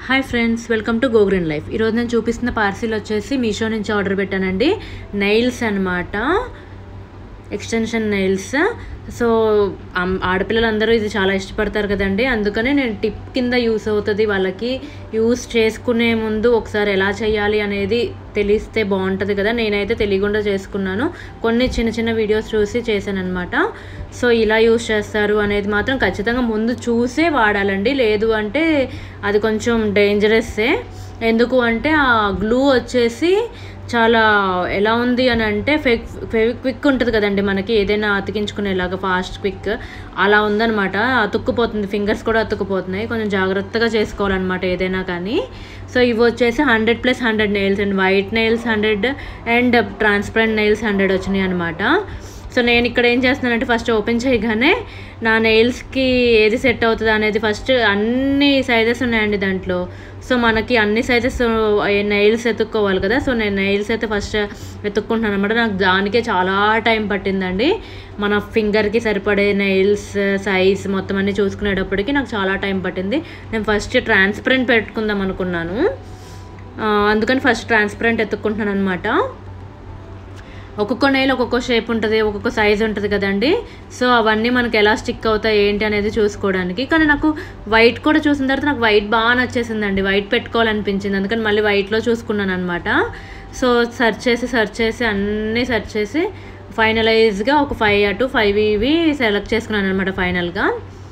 hi friends welcome to go green life ఈరోజు నేను చూపిస్తున్న పార్సిల్ వచ్చేసి మీషో నుంచి ఆర్డర్ పెట్టానండి నెయిల్స్ అనమాట ఎక్స్టెన్షన్ నెయిల్స్ సో అమ్- ఆడపిల్లలందరూ ఇది చాలా ఇష్టపడతారు కదండి అందుకనే నేను టిప్ కింద యూస్ అవుతుంది వాళ్ళకి యూస్ చేసుకునే ముందు ఒకసారి ఎలా చేయాలి అనేది తెలిస్తే బాగుంటుంది కదా నేనైతే తెలియకుండా చేసుకున్నాను కొన్ని చిన్న చిన్న వీడియోస్ చూసి చేశాను అనమాట సో ఇలా యూస్ చేస్తారు అనేది మాత్రం ఖచ్చితంగా ముందు చూసే వాడాలండి లేదు అంటే అది కొంచెం డేంజరస్సే ఎందుకు అంటే ఆ గ్లూ వచ్చేసి చాలా ఎలా ఉంది అని అంటే ఫెక్ క్విక్ ఉంటుంది కదండి మనకి ఏదైనా అతికించుకునేలాగా ఫాస్ట్ క్విక్ అలా ఉందన్నమాట అతుక్కుపోతుంది ఫింగర్స్ కూడా అతుక్కుపోతున్నాయి కొంచెం జాగ్రత్తగా చేసుకోవాలన్నమాట ఏదైనా కానీ సో ఇవి వచ్చేసి hundred plus hundred nails and white nails hundred and transparent nails hundred వచ్చినాయి అనమాట సో నేను ఇక్కడ ఏం చేస్తున్నానంటే ఫస్ట్ ఓపెన్ చేయగానే నా నెయిల్స్కి ఏది సెట్ అవుతుంది అనేది ఫస్ట్ అన్ని సైజెస్ ఉన్నాయండి దాంట్లో సో మనకి అన్ని సైజెస్ నెయిల్స్ ఎత్తుక్కోవాలి కదా సో నేను నెయిల్స్ అయితే ఫస్ట్ వెతుక్కుంటున్నాను అనమాట నాకు దానికే చాలా టైం పట్టిందండి మన ఫింగర్కి సరిపడే నెయిల్స్ సైజ్ మొత్తం అన్ని చూసుకునేటప్పటికి నాకు చాలా టైం పట్టింది నేను ఫస్ట్ ట్రాన్స్పరెంట్ పెట్టుకుందాం అనుకున్నాను ఆ, అందుకని ఫస్ట్ ట్రాన్స్పరెంట్ ఎత్తుక్కుంటున్నాను అనమాట ఒక్కొక్క నెయిల్ ఒక్కొక్క షేప్ ఉంటుంది ఒక్కొక్క సైజ్ ఉంటుంది కదండి సో అవన్నీ మనకి ఎలా స్టిక్ అవుతాయి ఏంటి అనేది చూసుకోవడానికి కానీ నాకు వైట్ కూడా చూసిన తర్వాత నాకు వైట్ బాగా నచ్చేసిందండి వైట్ పెట్టుకోవాలనిపించింది అందుకని మళ్ళీ వైట్లో చూసుకున్నాను అనమాట సో సెర్చ్ చేసి సెర్చ్ చేసి అన్నీ సెర్చ్ చేసి ఫైనలైజ్గా ఒక ఫైవ్ అటు ఫైవ్ ఇవి సెలెక్ట్ చేసుకున్నాను అనమాట ఫైనల్గా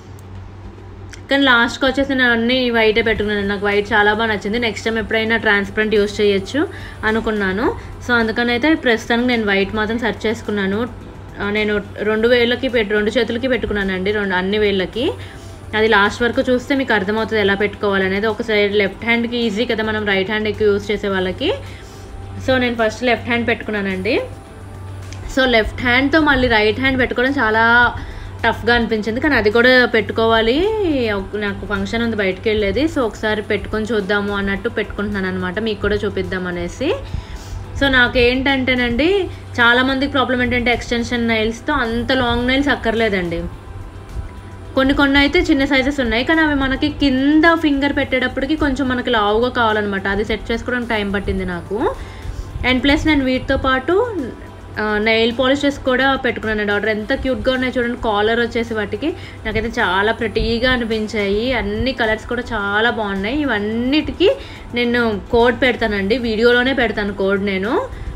కానీ లాస్ట్కి వచ్చేసి నేను అన్ని వైటే పెట్టుకున్నాను నాకు వైట్ చాలా బాగా నచ్చింది నెక్స్ట్ టైం ఎప్పుడైనా ట్రాన్స్పరెంట్ యూస్ చేయొచ్చు అనుకున్నాను సో అందుకని అయితే ప్రస్తుతానికి నేను వైట్ మాత్రం సెర్చ్ చేసుకున్నాను ఆ, నేను రెండు వేళ్ళకి పెట్టి రెండు చేతులకి పెట్టుకున్నానండి రెండు అన్ని వేళ్ళకి అది లాస్ట్ వరకు చూస్తే మీకు అర్థమవుతుంది ఎలా పెట్టుకోవాలనేది ఒక సైడ్ లెఫ్ట్ హ్యాండ్కి ఈజీ కదా మనం రైట్ హ్యాండ్ ఎక్కువ యూస్ చేసే వాళ్ళకి సో నేను ఫస్ట్ లెఫ్ట్ హ్యాండ్ పెట్టుకున్నానండి సో లెఫ్ట్ హ్యాండ్తో మళ్ళీ రైట్ హ్యాండ్ పెట్టుకోవడం చాలా టఫ్గా అనిపించింది కానీ అది కూడా పెట్టుకోవాలి ఒక- నాకు ఫంక్షన్ ఉంది బయటకు వెళ్ళేది సో ఒకసారి పెట్టుకొని చూద్దాము అన్నట్టు పెట్టుకుంటున్నాను అనమాట మీకు కూడా చూపిద్దాం అనేసి సో నాకేంటంటేనండి చాలామందికి ప్రాబ్లం ఏంటంటే ఎక్స్టెన్షన్ నైల్స్తో అంత లాంగ్ నైల్స్ అక్కర్లేదండి కొన్ని కొన్ని అయితే చిన్న సైజెస్ ఉన్నాయి కానీ అవి మనకి కింద ఫింగర్ పెట్టేటప్పటికి కొంచెం మనకి లావుగా కావాలన్నమాట అది సెట్ చేసుకోవడానికి టైం పట్టింది నాకు అండ్ ప్లస్ నేను వీటితో పాటు నెయిల్ పాలిషెస్ కూడా పెట్టుకున్నాను డాక్టర్ ఎంత క్యూట్గా ఉన్నాయి చూడండి కాలర్ వచ్చేసి వాటికి నాకైతే చాలా ప్రటీగా అనిపించాయి అన్ని కలర్స్ కూడా చాలా బాగున్నాయి ఇవన్నిటికీ నేను కోడ్ పెడతానండి వీడియోలోనే పెడతాను కోడ్ నేను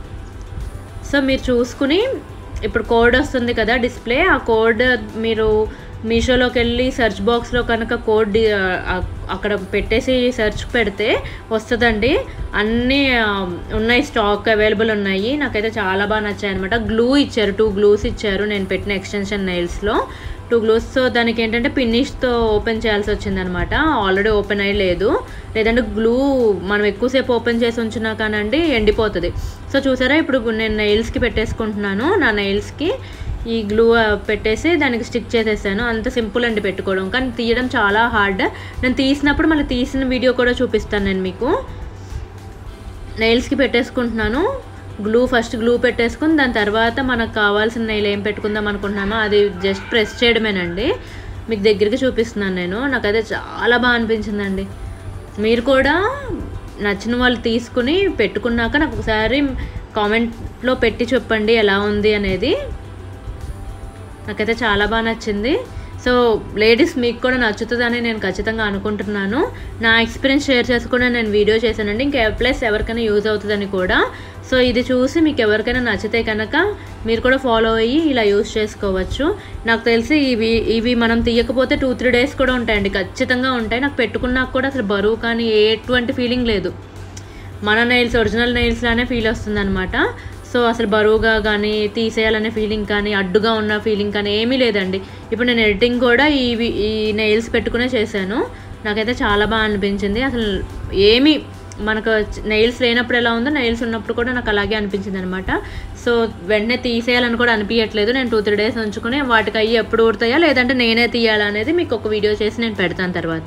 సో మీరు చూసుకుని ఇప్పుడు కోడ్ వస్తుంది కదా డిస్ప్లే ఆ కోడ్ మీరు మీషోలోకి వెళ్ళి సెర్చ్ బాక్స్లో కనుక కోడ్ డి- ఆ, అక్కడ పెట్టేసి సెర్చ్ పెడితే వస్తుందండి అన్నీ ఆ, ఉన్నాయి స్టాక్ అవైలబుల్ ఉన్నాయి నాకైతే చాలా బాగా నచ్చాయి అనమాట గ్లూ ఇచ్చారు టూ గ్లూస్ ఇచ్చారు నేను పెట్టిన ఎక్స్టెన్షన్ నెయిల్స్లో టూ గ్లూస్ సో దానికి ఏంటంటే పిన్నిష్తో ఓపెన్ చేయాల్సి వచ్చిందనమాట ఆల్రెడీ ఓపెన్ అయ్యి లేదు లేదంటే గ్లూ మనం ఎక్కువసేపు ఓపెన్ చేసి ఉంచినా కానండి ఎండిపోతుంది సో చూసారా ఇప్పుడు నేను నెయిల్స్కి పెట్టేసుకుంటున్నాను నా నెయిల్స్కి ఈ గ్లూ ఆ, పెట్టేసి దానికి స్టిక్ చేసేసాను అంత సింపుల్ అండి పెట్టుకోవడం కానీ తీయడం చాలా హార్డ్ నేను తీసినప్పుడు మళ్ళీ తీసిన వీడియో కూడా చూపిస్తాను నేను మీకు నెయిల్స్కి పెట్టేసుకుంటున్నాను గ్లూ ఫస్ట్ గ్లూ పెట్టేసుకుని దాని తర్వాత మనకు కావాల్సిన నెయిల్ ఏం పెట్టుకుందాం అనుకుంటున్నామో అది జస్ట్ ప్రెస్ చేయడమేనండి మీకు దగ్గరికి చూపిస్తున్నాను నేను నాకైతే చాలా బాగా అనిపించిందండి మీరు కూడా నచ్చిన వాళ్ళు తీసుకుని పెట్టుకున్నాక నాకు ఒకసారి కామెంట్లో పెట్టి చెప్పండి ఎలా ఉంది అనేది నాకైతే చాలా బాగా నచ్చింది సో లేడీస్ మీకు కూడా నచ్చుతుందని నేను ఖచ్చితంగా అనుకుంటున్నాను నా ఎక్స్పీరియన్స్ షేర్ చేసుకుని నేను వీడియో చేశానండి ఇంకా ప్లస్ ఎవరికైనా యూజ్ అవుతుందని కూడా సో ఇది చూసి మీకు ఎవరికైనా నచ్చితే కనుక మీరు కూడా ఫాలో అయ్యి ఇలా యూజ్ చేసుకోవచ్చు నాకు తెలిసి ఇవి ఇవి మనం తీయకపోతే టూ త్రీ డేస్ కూడా ఉంటాయండి ఖచ్చితంగా ఉంటాయి నాకు పెట్టుకున్నాక కూడా అసలు బరువు కానీ ఎటువంటి ఫీలింగ్ లేదు మన నెయిల్స్ ఒరిజినల్ నెయిల్స్ లానే ఫీల్ వస్తుంది అనమాట సో అసలు బరువుగా కానీ తీసేయాలనే ఫీలింగ్ కానీ అడ్డుగా ఉన్న ఫీలింగ్ కానీ ఏమీ లేదండి ఇప్పుడు నేను ఎడిటింగ్ కూడా ఈ ఈ నెయిల్స్ పెట్టుకునే చేశాను నాకైతే చాలా బాగా అనిపించింది అసలు ఏమీ మనకు నెయిల్స్ లేనప్పుడు ఎలా ఉందో నెయిల్స్ ఉన్నప్పుడు కూడా నాకు అలాగే అనిపించింది అనమాట సో వెంటనే తీసేయాలని కూడా అనిపించట్లేదు నేను టూ త్రీ డేస్ ఉంచుకుని వాటికి అయ్యి ఎప్పుడు ఊడతాయా లేదంటే నేనే తీయాలనేది మీకు ఒక వీడియో చేసి నేను పెడతాను తర్వాత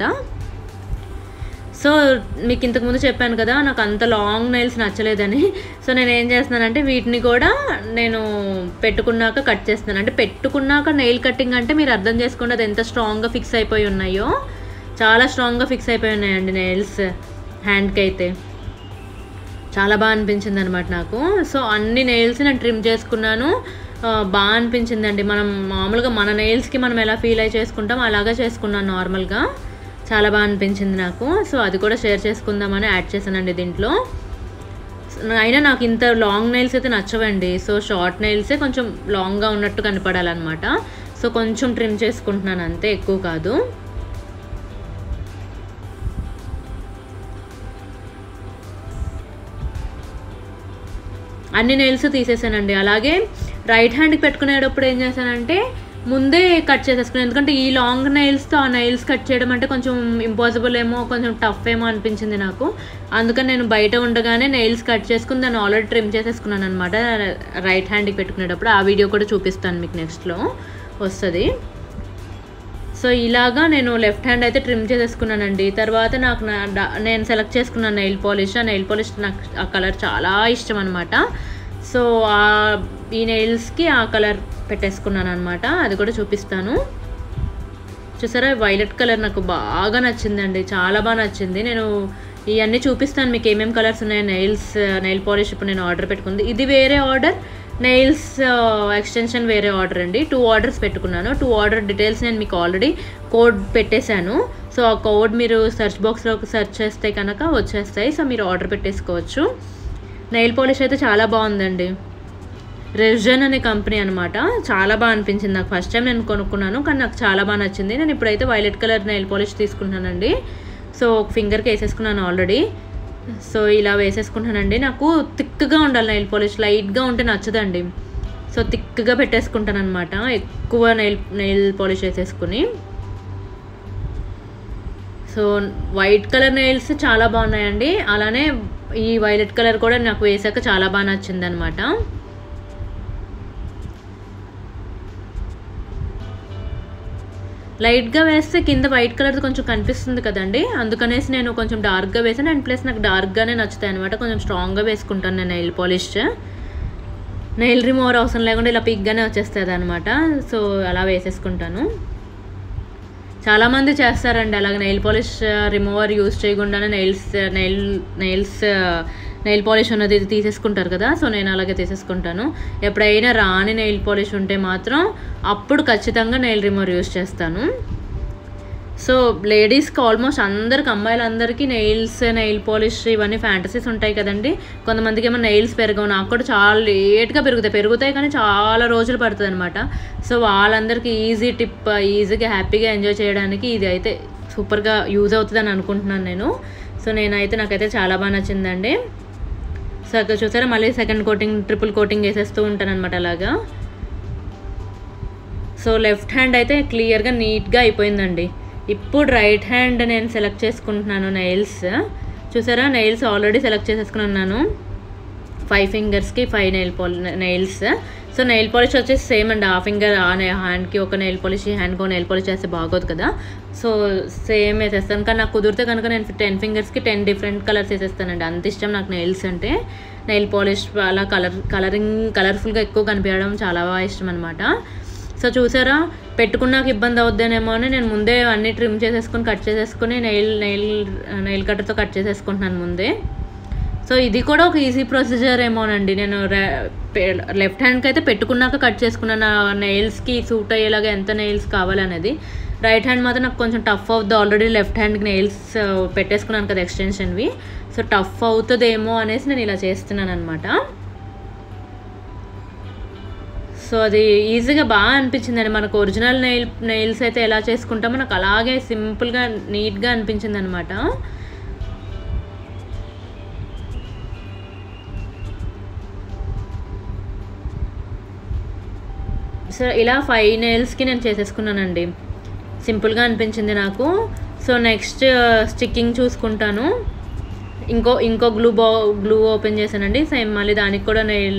సో మీకు ఇంతకుముందు చెప్పాను కదా నాకు అంత లాంగ్ నెయిల్స్ నచ్చలేదని సో నేను ఏం చేస్తున్నానంటే వీటిని కూడా నేను పెట్టుకున్నాక కట్ చేస్తున్నాను అంటే పెట్టుకున్నాక నెయిల్ కటింగ్ అంటే మీరు అర్థం చేసుకోండి అది ఎంత స్ట్రాంగ్గా ఫిక్స్ అయిపోయి ఉన్నాయో చాలా స్ట్రాంగ్గా ఫిక్స్ అయిపోయి ఉన్నాయండి నెయిల్స్ హ్యాండ్కి అయితే చాలా బాగా అనిపించింది అనమాట నాకు సో అన్ని నెయిల్స్ నేను ట్రిమ్ చేసుకున్నాను ఆ, బాగా అనిపించిందండి మనం మామూలుగా మన నెయిల్స్కి మనం ఎలా ఫీల్ అయి చేసుకుంటాం అలాగే చేసుకున్నాను నార్మల్గా చాలా బాగా అనిపించింది నాకు సో అది కూడా షేర్ చేసుకుందామని యాడ్ చేశానండి దీంట్లో అయినా నాకు ఇంత లాంగ్ నెయిల్స్ అయితే నచ్చవండి సో షార్ట్ నెయిల్సే కొంచెం లాంగ్గా ఉన్నట్టు కనపడాలన్నమాట సో కొంచెం ట్రిమ్ చేసుకుంటున్నాను అంతే ఎక్కువ కాదు అన్ని నెయిల్స్ తీసేసానండి అలాగే రైట్ హ్యాండ్కి పెట్టుకునేటప్పుడు ఏం చేశానంటే ముందే కట్ చేసేసుకున్నాను ఎందుకంటే ఈ లాంగ్ నెయిల్స్తో ఆ నెయిల్స్ కట్ చేయడం అంటే కొంచెం ఇంపాసిబుల్ ఏమో కొంచెం టఫ్ ఏమో అనిపించింది నాకు అందుకని నేను బయట ఉండగానే నెయిల్స్ కట్ చేసుకుని దాన్ని ఆల్రెడీ ట్రిమ్ చేసేసుకున్నాను అనమాట రైట్ హ్యాండ్కి పెట్టుకునేటప్పుడు ఆ వీడియో కూడా చూపిస్తాను మీకు నెక్స్ట్లో వస్తుంది సో ఇలాగా నేను లెఫ్ట్ హ్యాండ్ అయితే ట్రిమ్ చేసేసుకున్నానండి తర్వాత నాకు నా డా- నేను సెలెక్ట్ చేసుకున్నాను నెయిల్ పాలిష్ ఆ నెయిల్ పాలిష్ నాకు ఆ కలర్ చాలా ఇష్టం అనమాట సో ఆ- ఈ నెయిల్స్కి ఆ కలర్ పెట్టేసుకున్నాను అనమాట అది కూడా చూపిస్తాను చూసారా వైలెట్ కలర్ నాకు బాగా నచ్చిందండి చాలా బాగా నచ్చింది నేను ఇవన్నీ చూపిస్తాను మీకు ఏమేమి కలర్స్ ఉన్నాయో నెయిల్స్ నెయిల్ పాలిష్ ఇప్పుడు నేను ఆర్డర్ పెట్టుకుంది ఇది వేరే ఆర్డర్ నెయిల్స్ ఎక్స్టెన్షన్ వేరే ఆర్డర్ అండి టూ ఆర్డర్స్ పెట్టుకున్నాను టూ ఆర్డర్ డీటెయిల్స్ నేను మీకు ఆల్రెడీ కోడ్ పెట్టేశాను సో ఆ కోడ్ మీరు సెర్చ్ బాక్స్లో సెర్చ్ చేస్తే కనుక వచ్చేస్తాయి సో మీరు ఆర్డర్ పెట్టేసుకోవచ్చు నెయిల్ పాలిష్ అయితే చాలా బాగుందండి రెజన్ అనే కంపెనీ అనమాట చాలా బాగా అనిపించింది నాకు ఫస్ట్ టైం నేను కొనుక్కున్నాను కానీ నాకు చాలా బాగా నచ్చింది నేను ఇప్పుడైతే వైలెట్ కలర్ నెయిల్ పాలిష్ తీసుకుంటున్నానండి సో ఒక ఫింగర్కి వేసేసుకున్నాను ఆల్రెడీ సో ఇలా వేసేసుకుంటానండి నాకు థిక్గా ఉండాలి నెయిల్ పాలిష్ లైట్గా ఉంటే నచ్చదండి సో థిక్గా పెట్టేసుకుంటాను అనమాట ఎక్కువ నెయిల్ నెయిల్ పాలిష్ వేసేసుకుని సో వైట్ కలర్ నెయిల్స్ చాలా బాగున్నాయండి అలానే ఈ వైలెట్ కలర్ కూడా నాకు వేసాక చాలా బాగా నచ్చింది అనమాట లైట్గా వేస్తే కింద వైట్ కలర్ కొంచెం కనిపిస్తుంది కదండి అందుకనేసి నేను కొంచెం డార్క్గా వేసాను అండ్ ప్లస్ నాకు డార్క్గానే నచ్చుతాయి అనమాట కొంచెం స్ట్రాంగ్గా వేసుకుంటాను నేను నెయిల్ పాలిష్ నెయిల్ రిమూవర్ అవసరం లేకుండా ఇలా పిగ్గానే వచ్చేస్తుంది అనమాట సో అలా వేసేసుకుంటాను చాలామంది చేస్తారండి అలాగే నెయిల్ పాలిష్ రిమూవర్ యూస్ చేయకుండానే nails nail nails nail polish ఉన్నది ఇది తీసేసుకుంటారు కదా సో నేను అలాగే తీసేసుకుంటాను ఎప్పుడైనా రాని నెయిల్ పాలిష్ ఉంటే మాత్రం అప్పుడు ఖచ్చితంగా నెయిల్ రిమూవర్ యూస్ చేస్తాను సో లేడీస్కి ఆల్మోస్ట్ అందరికి అమ్మాయిలందరికీ నెయిల్స్ నెయిల్ పాలిష్ ఇవన్నీ ఫ్యాంటసీస్ ఉంటాయి కదండి కొంతమందికి ఏమో నెయిల్స్ పెరగవు నాకు కూడా చాలా లేట్గా పెరుగుతాయి పెరుగుతాయి కానీ చాలా రోజులు పడుతుంది అనమాట సో వాళ్ళందరికీ ఈజీ టిప్ ఈజీగా హ్యాపీగా ఎంజాయ్ చేయడానికి ఇది అయితే సూపర్గా యూజ్ అవుతుందని అనుకుంటున్నాను నేను సో నేనైతే నాకైతే చాలా బాగా నచ్చిందండి సో అక్కడ చూసారా మళ్ళీ సెకండ్ కోటింగ్ ట్రిపుల్ కోటింగ్ వేసేస్తూ ఉంటాను అనమాట అలాగా సో లెఫ్ట్ హ్యాండ్ అయితే క్లియర్గా నీట్గా అయిపోయిందండి ఇప్పుడు రైట్ హ్యాండ్ నేను సెలెక్ట్ చేసుకుంటున్నాను నెయిల్స్ చూసారా నెయిల్స్ ఆల్రెడీ సెలెక్ట్ చేసేసుకున్నాను ఫైవ్ ఫింగర్స్కి ఫైవ్ నెయిల్ పాలి నెయిల్స్ సో నెయిల్ పాలిష్ వచ్చేసి సేమ్ అండి ఆ ఫింగర్ ఆ హ్యాండ్కి ఒక నెయిల్ పాలిష్ ఈ హ్యాండ్కి ఒక నెయిల్ పాలిష్ చేస్తే బాగోదు కదా సో సేమ్ వేసేస్తాను కానీ నాకు కుదిరితే కనుక నేను టెన్ ఫింగర్స్కి టెన్ డిఫరెంట్ కలర్స్ వేసేస్తానండి అంత ఇష్టం నాకు నెయిల్స్ అంటే నెయిల్ పాలిష్ అలా కలర్ కలరింగ్ కలర్ఫుల్గా ఎక్కువ కనిపించడం చాలా బాగా ఇష్టం అనమాట సో చూసారా పెట్టుకున్నాక ఇబ్బంది అవుద్దేనేమో అని నేను ముందే అన్నీ ట్రిమ్ చేసేసుకుని కట్ చేసేసుకుని నెయిల్ నెయిల్ నెయిల్ కట్టర్తో కట్ చేసేసుకుంటున్నాను ముందే సో ఇది కూడా ఒక ఈజీ ప్రొసీజర్ ఏమోనండి నేను లెఫ్ట్ హ్యాండ్కి అయితే పెట్టుకున్నాక కట్ చేసుకున్నాను నెయిల్స్కి సూట్ అయ్యేలాగా ఎంత నెయిల్స్ కావాలనేది రైట్ హ్యాండ్ మాత్రం నాకు కొంచెం టఫ్ అవుతుంది ఆల్రెడీ లెఫ్ట్ హ్యాండ్కి నెయిల్స్ పెట్టేసుకున్నాను కదా ఎక్స్టెన్షన్వి సో టఫ్ అవుతుందేమో అనేసి నేను ఇలా చేస్తున్నాను అనమాట సో అది ఈజీగా బాగా అనిపించిందండి మనకు ఒరిజినల్ నెయిల్ నెయిల్స్ అయితే ఎలా చేసుకుంటామో నాకు అలాగే సింపుల్గా నీట్గా అనిపించింది అనమాట సో ఇలా ఫైవ్ నెయిల్స్కి నేను చేసేసుకున్నానండి సింపుల్గా అనిపించింది నాకు సో నెక్స్ట్ స్టిక్కింగ్ చూసుకుంటాను ఇంకో ఇంకో గ్లూ బా గ్లూ ఓపెన్ చేశానండి సేమ్ మళ్ళీ దానికి కూడా నెయిల్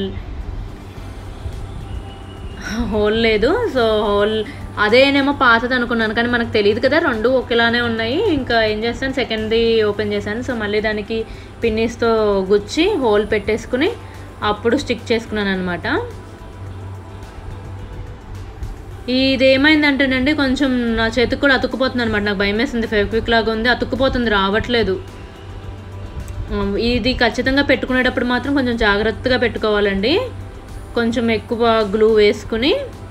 హోల్ లేదు సో హోల్ అదేనేమో పాతది అనుకున్నాను కానీ మనకు తెలియదు కదా రెండు ఒకేలానే ఉన్నాయి ఇంకా ఏం చేస్తాను సెకండ్ది ఓపెన్ చేశాను సో మళ్ళీ దానికి పిన్నీస్తో గుచ్చి హోల్ పెట్టేసుకుని అప్పుడు స్టిక్ చేసుకున్నాను అనమాట ఇది ఏమైందంటేనండి కొంచెం నా చేతికి కూడా అతుక్కుపోతుంది అనమాట నాకు భయం వేసింది ఫెవిక్విక్ లాగా ఉంది అతుక్కుపోతుంది రావట్లేదు ఆ, ఇది ఖచ్చితంగా పెట్టుకునేటప్పుడు మాత్రం కొంచెం జాగ్రత్తగా పెట్టుకోవాలండి కొంచెం ఎక్కువ గ్లూ వేసుకుని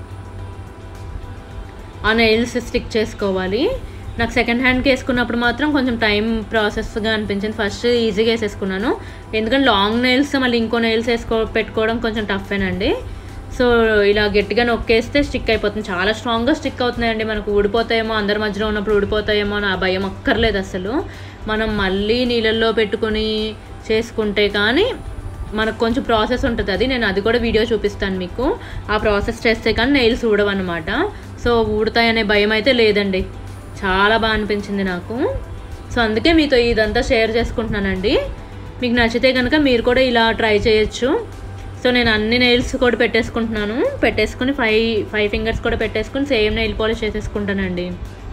ఆ నెయిల్స్ స్టిక్ చేసుకోవాలి నాకు సెకండ్ హ్యాండ్కి వేసుకున్నప్పుడు మాత్రం కొంచెం టైం ప్రాసెస్గా అనిపించింది ఫస్ట్ ఈజీగా వేసేసుకున్నాను ఎందుకంటే లాంగ్ నెయిల్స్ మళ్ళీ ఇంకో నెయిల్స్ వేసుకో పెట్టుకోవడం కొంచెం టఫేనండి సో ఇలా గట్టిగా నొక్కేస్తే స్టిక్ అయిపోతుంది చాలా స్ట్రాంగ్గా స్టిక్ అవుతున్నాయండి మనకు ఊడిపోతాయేమో అందరి మధ్యలో ఉన్నప్పుడు ఊడిపోతాయేమో అని ఆ భయం అక్కర్లేదు అసలు మనం మళ్ళీ నీళ్ళల్లో పెట్టుకొని చేసుకుంటే కానీ మనకు కొంచెం ప్రాసెస్ ఉంటుంది అది నేను అది కూడా వీడియో చూపిస్తాను మీకు ఆ ప్రాసెస్ చేస్తే కానీ నెయిల్స్ ఊడవన్నమాట సో ఊడతాయనే భయం అయితే లేదండి చాలా బాగా అనిపించింది నాకు సో అందుకే మీతో ఇదంతా షేర్ చేసుకుంటున్నానండి మీకు నచ్చితే కనుక మీరు కూడా ఇలా ట్రై చేయొచ్చు సో నేను అన్ని నెయిల్స్ కూడా పెట్టేసుకుంటున్నాను పెట్టేసుకుని ఫైవ్ ఫైవ్ ఫింగర్స్ కూడా పెట్టేసుకుని సేమ్ నెయిల్ పాలిష్ చేసేసుకుంటానండి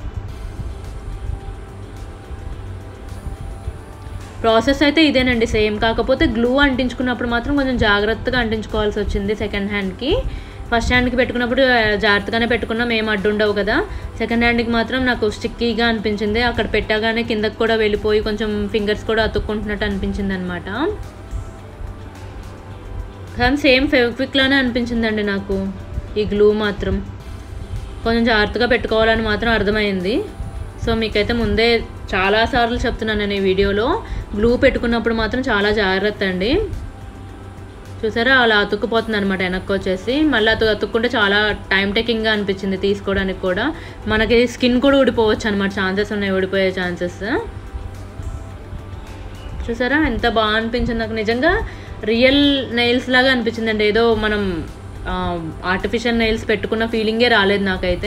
ప్రాసెస్ అయితే ఇదేనండి సేమ్ కాకపోతే గ్లూ అంటించుకున్నప్పుడు మాత్రం కొంచెం జాగ్రత్తగా అంటించుకోవాల్సి వచ్చింది సెకండ్ హ్యాండ్కి ఫస్ట్ హ్యాండ్కి పెట్టుకున్నప్పుడు ఆ, జాగ్రత్తగానే పెట్టుకున్నాం ఏం అడ్డు ఉండవు కదా సెకండ్ హ్యాండ్కి మాత్రం నాకు స్టిక్కీగా అనిపించింది అక్కడ పెట్టగానే కిందకి కూడా వెళ్ళిపోయి కొంచెం ఫింగర్స్ కూడా అతుక్కుంటున్నట్టు అనిపించింది అనమాట కానీ సేమ్ ఫెవిక్విక్ లానే అనిపించిందండి నాకు ఈ గ్లూ మాత్రం కొంచెం జాగ్రత్తగా పెట్టుకోవాలని మాత్రం అర్థమైంది సో మీకైతే ముందే చాలాసార్లు చెప్తున్నాను నేను ఈ వీడియోలో గ్లూ పెట్టుకున్నప్పుడు మాత్రం చాలా జాగ్రత్త అండి చూసారా అలా అతుక్కుపోతుంది అనమాట వెనక్కి వచ్చేసి మళ్ళీ అతు అతుక్కుంటే చాలా టైం టేకింగ్గా అనిపించింది తీసుకోవడానికి కూడా మనకి స్కిన్ కూడా ఊడిపోవచ్చు అనమాట ఛాన్సెస్ ఉన్నాయి ఊడిపోయే ఛాన్సెస్ చూసారా ఎంత బాగా అనిపించింది నాకు నిజంగా రియల్ నెయిల్స్ లాగా అనిపించిందండి ఏదో మనం ఆర్టిఫిషియల్ నెయిల్స్ పెట్టుకున్న ఫీలింగే రాలేదు నాకైతే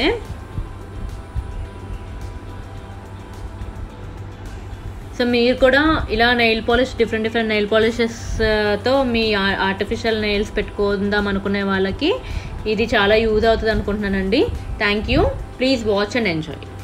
సో మీరు కూడా ఇలా nail polish different different nail పాలిషెస్తో మీ ఆర్టిఫిషియల్ నెయిల్స్ పెట్టుకుందాం అనుకునే వాళ్ళకి ఇది చాలా యూజ్ అవుతుంది అనుకుంటున్నానండి thank you please watch and enjoy